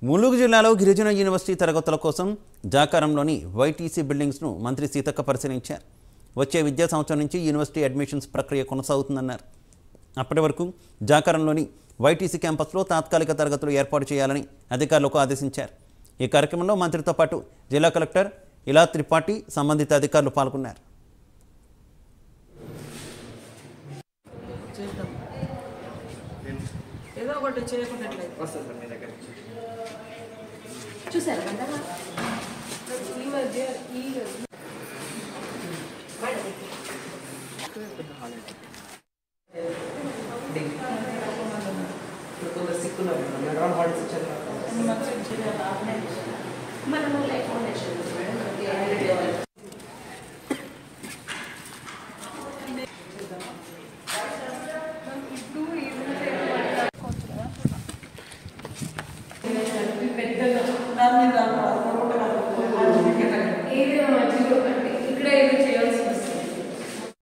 ములుగు జిల్లాలో గిరిజన యూనివర్సిటీ తరగతుల కోసం జాకారంలోని వైటీసీ బిల్డింగ్స్ను మంత్రి సీతక్క పరిశీలించారు వచ్చే విద్యా సంవత్సరం నుంచి యూనివర్సిటీ అడ్మిషన్స్ ప్రక్రియ కొనసాగుతుందన్నారు అప్పటి వరకు జాకారంలోని వైటీసీ క్యాంపస్లో తాత్కాలిక తరగతులు ఏర్పాటు చేయాలని అధికారులకు ఆదేశించారు ఈ కార్యక్రమంలో మంత్రితో పాటు జిల్లా కలెక్టర్ ఇలా త్రిపాఠి సంబంధిత అధికారులు పాల్గొన్నారు చేద్దాం ఏదో ఒకటి చేయకున్నట్లయితే వస్తుంది సార్ మీ దగ్గరికి చూసారా అంతగా ఈ మధ్య ఈ ఇప్పుడు కొంత సిక్కున్నారు మేడం హాలిడేస్ ఇచ్చారు మనము